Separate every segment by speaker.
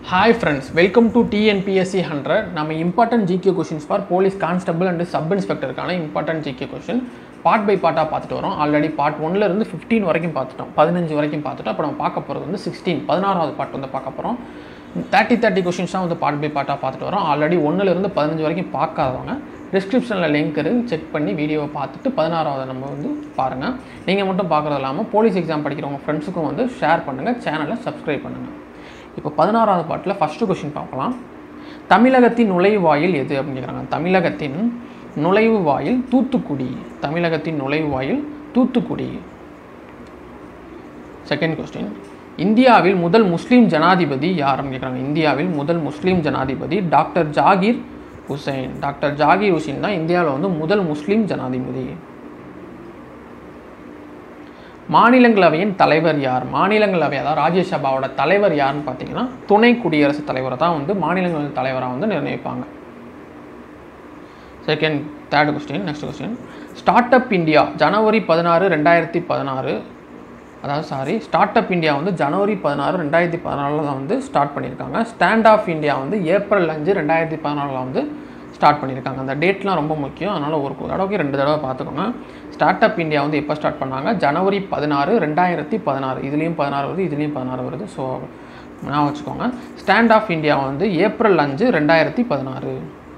Speaker 1: hi friends welcome to TNPSC hundred நம்ம important GK questions for police constable and sub இன்ஸ்பெக்டருக்கான important GK question part by பார்ட்டாக பார்த்துட்டு வரோம் already part ஒன்ல இருந்து ஃபிஃப்டீன் வரைக்கும் பார்த்துட்டோம் பதினஞ்சு வரைக்கும் பார்த்துட்டோம் இப்போ நம்ம பார்க்க போகிறது வந்து சிக்ஸ்டீன் பதினாறாவது பார்ட் வந்து பார்க்க போகிறோம் தேர்ட்டி தேர்ட்டி கொஷின்ஸ் தான் வந்து பார்ட் பை பார்ட்டாக பார்த்துட்டு வரோம் ஆல்ரெடி ஒன்றுலேருந்து பதினஞ்சு வரைக்கும் பார்க்காதவங்க டிஸ்கிரிப்ஷனில் லிங்க் இருக்குது செக் பண்ணி வீடியோவை பார்த்துட்டு பதினாறாவது நம்ம வந்து பாருங்கள் நீங்கள் மட்டும் பார்க்குறது இல்லாமல் போலீஸ் எக்ஸாம் படிக்கிறவங்க ஃப்ரெண்ட்ஸுக்கும் வந்து ஷேர் பண்ணுங்கள் சேனலை சப்ஸ்கிரைப் பண்ணுங்கள் இப்போ பதினாறாவது பாட்டில் ஃபஸ்ட்டு கொஷின் பார்க்கலாம் தமிழகத்தின் நுழைவாயில் எது அப்படின்னு கேட்குறாங்க தமிழகத்தின் நுழைவு வாயில் தூத்துக்குடி தமிழகத்தின் நுழைவு வாயில் தூத்துக்குடி செகண்ட் கொஸ்டின் இந்தியாவில் முதல் முஸ்லீம் ஜனாதிபதி யாருன்னு கேட்குறாங்க இந்தியாவில் முதல் முஸ்லீம் ஜனாதிபதி டாக்டர் ஜாகிர் ஹுசைன் டாக்டர் ஜாகிர் ஹுசைன் தான் இந்தியாவில் வந்து முதல் முஸ்லீம் ஜனாதிபதி மாநிலங்களவையின் தலைவர் யார் மாநிலங்களவை அதாவது ராஜ்யசபாவோட தலைவர் யாருன்னு பார்த்தீங்கன்னா துணை குடியரசுத் தலைவரை தான் வந்து மாநிலங்களவை தலைவராக வந்து நிர்ணயிப்பாங்க second third question next question start up India ஜனவரி பதினாறு ரெண்டாயிரத்தி பதினாறு அதாவது சாரி ஸ்டார்ட் அப் இந்தியா வந்து ஜனவரி பதினாறு ரெண்டாயிரத்தி பதினாலில் தான் வந்து ஸ்டார்ட் பண்ணியிருக்காங்க ஸ்டாண்ட் ஆஃப் இந்தியா வந்து ஏப்ரல் அஞ்சு ரெண்டாயிரத்தி பதினாலில் வந்து ஸ்டார்ட் பண்ணியிருக்காங்க அந்த டேட்லாம் ரொம்ப முக்கியம் அதனால் ஒரு தடவைக்கு ரெண்டு தடவை பார்த்துக்கோங்க ஸ்டார்ட் அப் இந்தியா வந்து எப்போ ஸ்டார்ட் பண்ணாங்க ஜனவரி பதினாறு ரெண்டாயிரத்தி பதினாறு இதுலேயும் பதினாறு வருது இதுலேயும் பதினாறு வருது ஸோ நான் வச்சுக்கோங்க ஸ்டாண்ட் ஆஃப் இந்தியா வந்து ஏப்ரல் அஞ்சு ரெண்டாயிரத்தி பதினாறு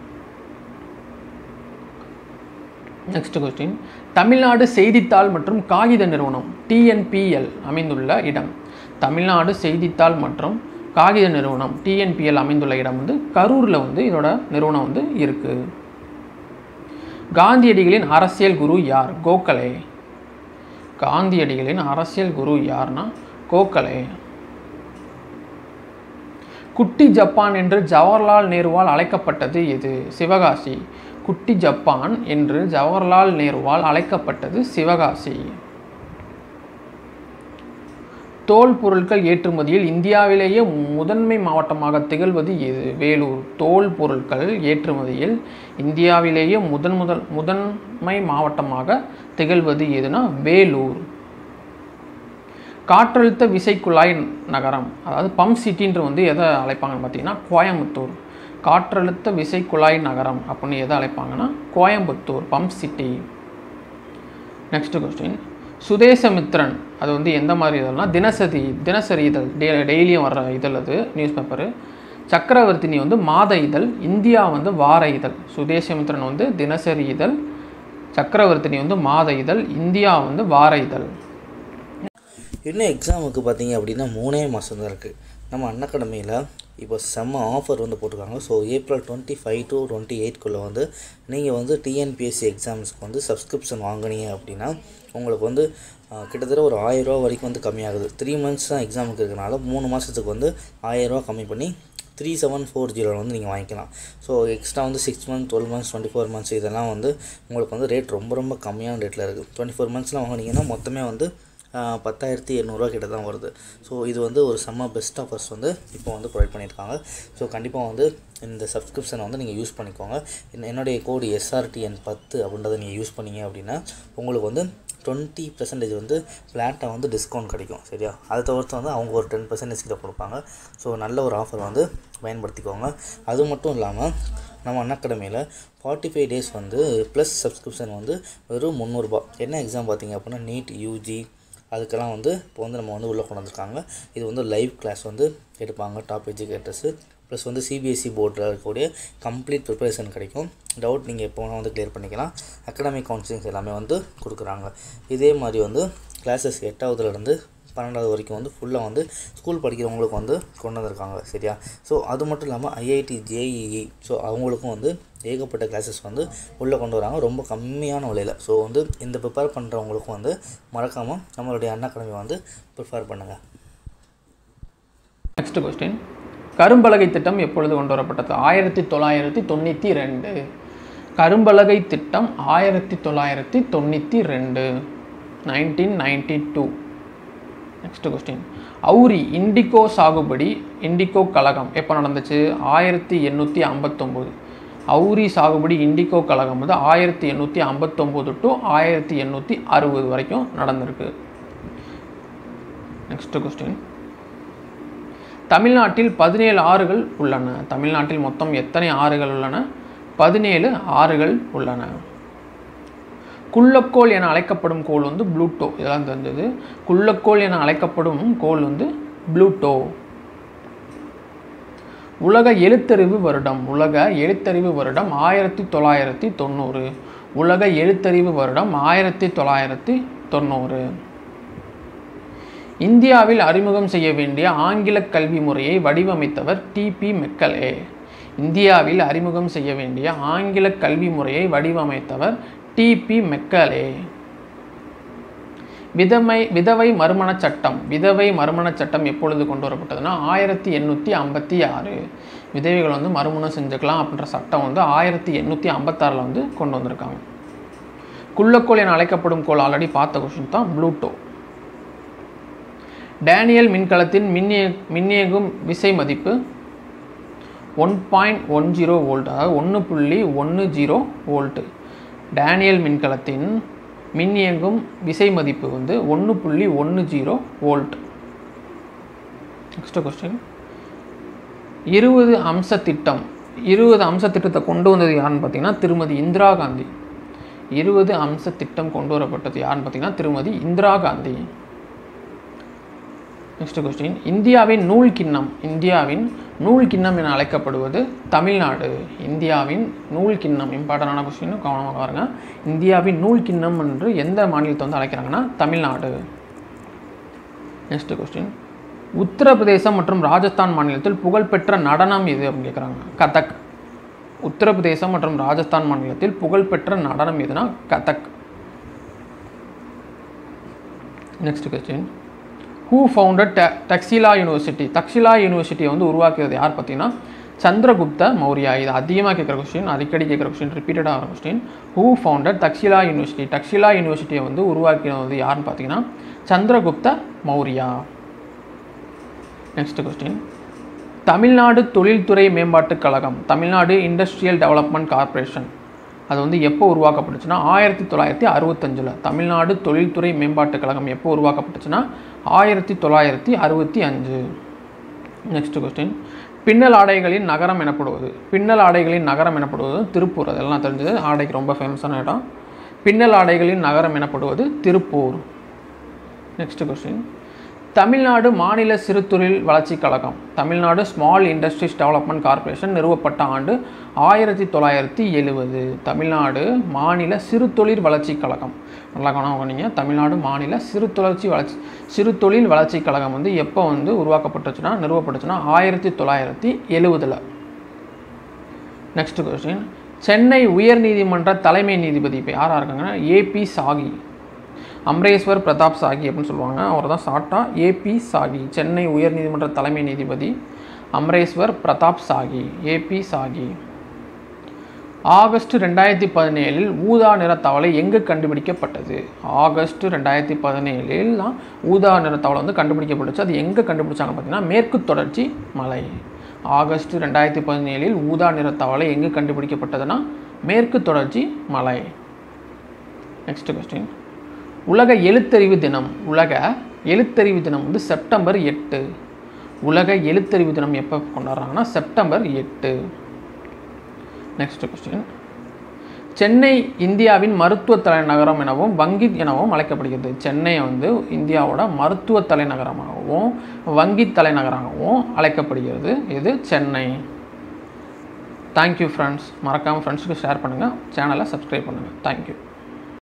Speaker 1: நெக்ஸ்ட் கொஸ்டின் தமிழ்நாடு செய்தித்தாள் மற்றும் காகித நிறுவனம் டிஎன்பிஎல் அமைந்துள்ள இடம் தமிழ்நாடு செய்தித்தாள் மற்றும் காகித நிறுவனம் டிஎன்பிஎல் அமைந்துள்ள இடம் வந்து கரூரில் வந்து இதோட நிறுவனம் வந்து இருக்குது காந்தியடிகளின் அரசியல் குரு யார் கோகலே காந்தியடிகளின் அரசியல் குரு யார்னா கோகலே குட்டி ஜப்பான் என்று ஜவஹர்லால் நேருவால் அழைக்கப்பட்டது எது சிவகாசி குட்டி ஜப்பான் என்று ஜவஹர்லால் நேருவால் அழைக்கப்பட்டது சிவகாசி தோல் பொருட்கள் ஏற்றுமதியில் இந்தியாவிலேயே முதன்மை மாவட்டமாக திகழ்வது எது வேலூர் தோல் பொருட்கள் ஏற்றுமதியில் இந்தியாவிலேயே முதன் முதல் முதன்மை மாவட்டமாக திகழ்வது எதுனா வேலூர் காற்றழுத்த விசைக்குழாய் நகரம் அதாவது பம்ப் சிட்டின்ற வந்து எதை அழைப்பாங்கன்னு பார்த்தீங்கன்னா கோயம்புத்தூர் காற்றழுத்த விசைக்குழாய் நகரம் அப்படின்னு எதை அழைப்பாங்கன்னா Coimbatore pump city next question Swadesamitran அது வந்து எந்த மாதிரி இதழ்னா தினசரி தினசரி இதழ் டே டெய்லியும் வர்ற இதழ் அது நியூஸ் பேப்பரு சக்கரவர்த்தினி வந்து மாத இதழ் இந்தியா வந்து வார இதழ் சுதேசமித்ரன் வந்து தினசரி இதழ் சக்கரவர்த்தினி வந்து மாத இதழ் இந்தியா வந்து வார இதழ்
Speaker 2: இன்னும் எக்ஸாமுக்கு பார்த்தீங்க அப்படின்னா மூணே மாதம் தான் இருக்குது நம்ம அன்னக்கடமையில் இப்போ செம்ம ஆஃபர் வந்து போட்டிருக்காங்க so April twenty five to twenty எயிட்குள்ளே வந்து நீங்கள் வந்து டிஎன்பிஎஸ்சி எக்ஸாம்ஸ்க்கு வந்து சப்ஸ்கிரிப்ஷன் வாங்கினீங்க அப்படின்னா உங்களுக்கு வந்து ஆஹ், கிட்டத்தட்ட ஒரு ஆயிரரூவா வரைக்கும் வந்து கம்மியாகுது த்ரீ மந்த்ஸ் தான் எக்ஸாமுக்கு இருக்கனால மூணு மாதத்துக்கு வந்து ஆயிரரூவா கம்மி பண்ணி த்ரீ செவன் ஃபோர் ஜீரோவில் வந்து நீங்கள் வாங்கிக்கலாம் ஸோ எக்ஸ்ட்ரா வந்து six month twelve months twenty four months இதெல்லாம் வந்து உங்களுக்கு வந்து ரேட் ரொம்ப ரொம்ப கம்மியான ரேட்டில் இருக்குது டுவெண்ட்டி ஃபோர் மந்த்ஸ்லாம் வாங்கினீங்கன்னா மொத்தமே வந்து ஆஹ், பத்தாயிரத்தி எண்ணூறுரூவா கிட்ட தான் வருது ஸோ இது வந்து ஒரு செம்ம பெஸ்ட் ஆஃபர்ஸ் வந்து இப்போ வந்து ப்ரொவைட் பண்ணியிருக்காங்க ஸோ கண்டிப்பாக வந்து இந்த சப்ஸ்கிரிப்ஷனை வந்து நீங்கள் யூஸ் பண்ணிக்கோங்க என்ன- என்னுடைய கோடு எஸ்ஆர்டிஎன் பத்து அப்படின்றத நீங்கள் யூஸ் பண்ணீங்க அப்படின்னா உங்களுக்கு வந்து டுவெண்ட்டி பர்சன்டேஜ் வந்து ஃப்ளாட்டாக வந்து டிஸ்கவுண்ட் கிடைக்கும் சரியா அதை தவிர்த்து வந்து அவங்க ஒரு டென் பர்சன்டேஜ் கிட்ட கொடுப்பாங்க ஸோ நல்ல ஒரு ஆஃபர் வந்து பயன்படுத்திக்கோங்க அது மட்டும் இல்லாமல் நம்ம அன்அகாடமியில் ஃபார்ட்டி ஃபைவ் டேஸ் வந்து ப்ளஸ் சப்ஸ்கிரிப்ஷன் வந்து வெறும் முந்நூறுரூபா என்ன எக்ஸாம் பார்த்தீங்க அப்படின்னா நீட் யூஜி அதுக்கெல்லாம் வந்து இப்போ வந்து நம்ம வந்து உள்ளே கொண்டு வந்திருக்காங்க இது வந்து லைவ் கிளாஸ் வந்து எடுப்பாங்க டாப் எஜுகேட்டர்ஸு ப்ளஸ் வந்து சிபிஎஸ்சி போர்டில் இருக்கக்கூடிய கம்ப்ளீட் ப்ரிப்பரேஷன் கிடைக்கும் டவுட் நீங்கள் எப்போ வேணால் வந்து கிளியர் பண்ணிக்கலாம் அகடமிக் கவுன்சிலிங்ஸ் எல்லாமே வந்து கொடுக்குறாங்க இதே மாதிரி வந்து கிளாஸஸ் எட்டாவதுலேருந்து பன்னெண்டாவது வரைக்கும் வந்து ஃபுல்லாக வந்து ஸ்கூல் படிக்கிறவங்களுக்கு வந்து கொண்டு வந்திருக்காங்க சரியா ஸோ அது மட்டும் இல்லாமல் ஐஐடி ஜேஇஇ ஸோ அவங்களுக்கும் வந்து ஏகப்பட்ட கிளாஸஸ் வந்து உள்ளே கொண்டு வராங்க ரொம்ப கம்மியான விலையில் ஸோ வந்து இந்த ப்ரிப்பேர் பண்ணுறவங்களுக்கும் வந்து மறக்காமல் நம்மளுடைய அண்ணா அகாடமி வந்து ப்ரிப்பேர் பண்ணுங்கள்
Speaker 1: நெக்ஸ்ட் கொஸ்டின் கரும்பலகை திட்டம் எப்பொழுது கொண்டு வரப்பட்டது ஆயிரத்தி தொள்ளாயிரத்தி தொண்ணூற்றி ரெண்டு கரும்பலகை திட்டம் ஆயிரத்தி தொள்ளாயிரத்தி தொண்ணூற்றி ரெண்டு nineteen ninety two next question அவுரி இண்டிகோ சாகுபடி இண்டிகோ கழகம் எப்போ நடந்துச்சு ஆயிரத்தி எண்ணூற்றி ஐம்பத்தொம்போது அவுரி சாகுபடி இண்டிகோ கழகம் வந்து ஆயிரத்தி எண்ணூற்றி ஐம்பத்தொம்போது டு ஆயிரத்தி எண்ணூற்றி அறுபது வரைக்கும் நடந்திருக்கு நெக்ஸ்ட் கொஸ்டின் தமிழ்நாட்டில் பதினேழு ஆறுகள் உள்ளன தமிழ்நாட்டில் மொத்தம் எத்தனை ஆறுகள் உள்ளன பதினேழு ஆறுகள் உள்ளன குள்ளக்கோள் என அழைக்கப்படும் கோள் வந்து ப்ளூட்டோ இதெல்லாம் தெரிஞ்சது குள்ளக்கோள் என அழைக்கப்படும் கோள் வந்து ப்ளூட்டோ உலக எழுத்தறிவு வருடம் உலக எழுத்தறிவு வருடம் ஆயிரத்தி தொள்ளாயிரத்தி தொண்ணூறு உலக எழுத்தறிவு வருடம் ஆயிரத்தி தொள்ளாயிரத்தி தொண்ணூறு இந்தியாவில் அறிமுகம் செய்ய வேண்டிய ஆங்கில கல்வி முறையை வடிவமைத்தவர் டிபி மெக்கலே இந்தியாவில் அறிமுகம் செய்ய வேண்டிய ஆங்கில கல்வி முறையை வடிவமைத்தவர் டிபி மெக்கலே விதவை விதவை மறுமணச் சட்டம் விதவை மறுமணச் சட்டம் எப்பொழுது கொண்டு வரப்பட்டதுன்னா ஆயிரத்தி எண்ணூற்றி ஐம்பத்தி ஆறு விதவைகள் வந்து மறுமணம் செஞ்சுக்கலாம் அப்படின்ற சட்டம் வந்து ஆயிரத்தி எண்ணூற்றி ஐம்பத்தாறில் வந்து கொண்டு வந்திருக்காங்க குள்ளக்கோள் என அழைக்கப்படும் கோள் ஆல்ரெடி பார்த்த கொஷின் தான் ப்ளூட்டோ டேனியல் மின்கலத்தின் மின்னிய மின்னியகும் விசை மதிப்பு one point one zero volt அதாவது ஒன்று புள்ளி ஒன்று ஜீரோ வோல்ட்டு டேனியல் மின்கலத்தின் மின்னியங்கும் விசை மதிப்பு வந்து ஒன்று புள்ளி ஒன்று ஜீரோ வோல்ட் நெக்ஸ்ட் கொஸ்டின் இருபது அம்ச திட்டம் இருபது அம்ச திட்டத்தை கொண்டு வந்தது யாருன்னு பார்த்தீங்கன்னா திருமதி இந்திரா காந்தி இருபது அம்ச திட்டம் கொண்டு வரப்பட்டது யாருன்னு பார்த்தீங்கன்னா திருமதி இந்திரா காந்தி நெக்ஸ்ட் கொஸ்டின் இந்தியாவின் நூல் கிண்ணம் இந்தியாவின் நூல் கிண்ணம் என அழைக்கப்படுவது தமிழ்நாடு இந்தியாவின் நூல் கிண்ணம் இம்பார்ட்டண்டான கொஸ்டின் கவனமாக பாருங்க இந்தியாவின் நூல் கிண்ணம் என்று எந்த மாநிலத்தை வந்து அழைக்கிறாங்கன்னா தமிழ்நாடு நெக்ஸ்ட் கொஸ்டின் உத்தரப்பிரதேசம் மற்றும் ராஜஸ்தான் மாநிலத்தில் புகழ்பெற்ற நடனம் எது அப்படின்னு கேட்குறாங்க கதக் உத்தரப்பிரதேசம் மற்றும் ராஜஸ்தான் மாநிலத்தில் புகழ்பெற்ற நடனம் எதுனா Kathak next question who founded the Taxila university Taxila யூனிவர்சிட்டியை வந்து உருவாக்கியது யார் பார்த்தீங்கன்னா சந்திரகுப்த மௌரியா இது அதிகமாக கேட்குற கொஸ்டின் அடிக்கடி கேட்குற கொஸ்டின் ரிப்பீட்டடாக ஆகிற question who founded Taxila university Taxila யூனிவர்சிட்டியை வந்து உருவாக்கினது யாருன்னு பார்த்தீங்கன்னா சந்திரகுப்த மௌரியா நெக்ஸ்ட் கொஸ்டின் தமிழ்நாடு தொழில்துறை மேம்பாட்டுக் கழகம் தமிழ்நாடு இண்டஸ்ட்ரியல் டெவலப்மெண்ட் கார்ப்பரேஷன் அது வந்து எப்போ உருவாக்கப்பட்டுச்சுன்னா ஆயிரத்தி தொள்ளாயிரத்தி அறுபத்தஞ்சில் தமிழ்நாடு தொழில்துறை மேம்பாட்டுக் கழகம் எப்போ உருவாக்கப்பட்டுச்சுன்னா ஆயிரத்தி தொள்ளாயிரத்தி அறுபத்தி அஞ்சு நெக்ஸ்ட் கொஸ்டின் பின்னல் ஆடைகளின் நகரம் எனப்படுவது பின்னல் ஆடைகளின் நகரம் எனப்படுவது திருப்பூர் அதெல்லாம் தெரிஞ்சது ஆடைக்கு ரொம்ப ஃபேமஸான இடம் பின்னல் ஆடைகளின் நகரம் எனப்படுவது திருப்பூர் நெக்ஸ்ட் கொஸ்டின் தமிழ்நாடு மாநில சிறுதொழில் வளர்ச்சிக் கழகம் Tamil Nadu small industries development corporation நிறுவப்பட்ட ஆண்டு ஆயிரத்தி தொள்ளாயிரத்தி எழுவது தமிழ்நாடு மாநில சிறுதொழில் வளர்ச்சிக் கழகம் நல்லா கவனம் பண்ணீங்க தமிழ்நாடு மாநில சிறு தொழிற்சி வளர்ச்சி சிறு தொழில் வளர்ச்சிக் கழகம் வந்து எப்போ வந்து உருவாக்கப்பட்டுச்சுன்னா நிறுவப்பட்டுச்சுன்னா ஆயிரத்தி தொள்ளாயிரத்தி எழுவதில் நெக்ஸ்ட் கொஸ்டின் சென்னை உயர்நீதிமன்ற தலைமை நீதிபதி இப்போ யாராக இருக்காங்கன்னா ஏபி சாகி அம்ரேஸ்வர் பிரதாப் சாகி அப்படின்னு சொல்லுவாங்க அவர் தான் ஷார்ட்டாக ஏபி சாகி சென்னை உயர்நீதிமன்ற தலைமை நீதிபதி அம்ரேஸ்வர் பிரதாப் சாகி ஏபி சாகி ஆகஸ்ட் ரெண்டாயிரத்தி பதினேழில் ஊதா நிற தவளை எங்கு கண்டுபிடிக்கப்பட்டது ஆகஸ்ட் ரெண்டாயிரத்தி பதினேழில் தான் ஊதா நிற தவளை வந்து கண்டுபிடிக்கப்பட்டுச்சு அது எங்கே கண்டுபிடிச்சாங்க பார்த்தீங்கன்னா மேற்கு தொடர்ச்சி மலை ஆகஸ்ட் ரெண்டாயிரத்தி பதினேழில் ஊதா நிற தவளை எங்கு கண்டுபிடிக்கப்பட்டதுன்னா மேற்கு தொடர்ச்சி மலை நெக்ஸ்ட் கொஸ்டின் உலக எழுத்தறிவு தினம் உலக எழுத்தறிவு தினம் வந்து செப்டம்பர் எட்டு உலக எழுத்தறிவு தினம் எப்போ கொண்டாடுறாங்கன்னா செப்டம்பர் எட்டு நெக்ஸ்ட் கொஸ்டின் சென்னை இந்தியாவின் மருத்துவ தலைநகரம் எனவும் வங்கி எனவும் அழைக்கப்படுகிறது சென்னை வந்து இந்தியாவோட மருத்துவ தலைநகரமாகவும் வங்கி தலைநகரமாகவும் அழைக்கப்படுகிறது இது சென்னை தேங்க்யூ ஃப்ரெண்ட்ஸ் மறக்காமல் ஃப்ரெண்ட்ஸுக்கு ஷேர் பண்ணுங்கள் சேனலை சப்ஸ்கிரைப் பண்ணுங்கள் தேங்க்யூ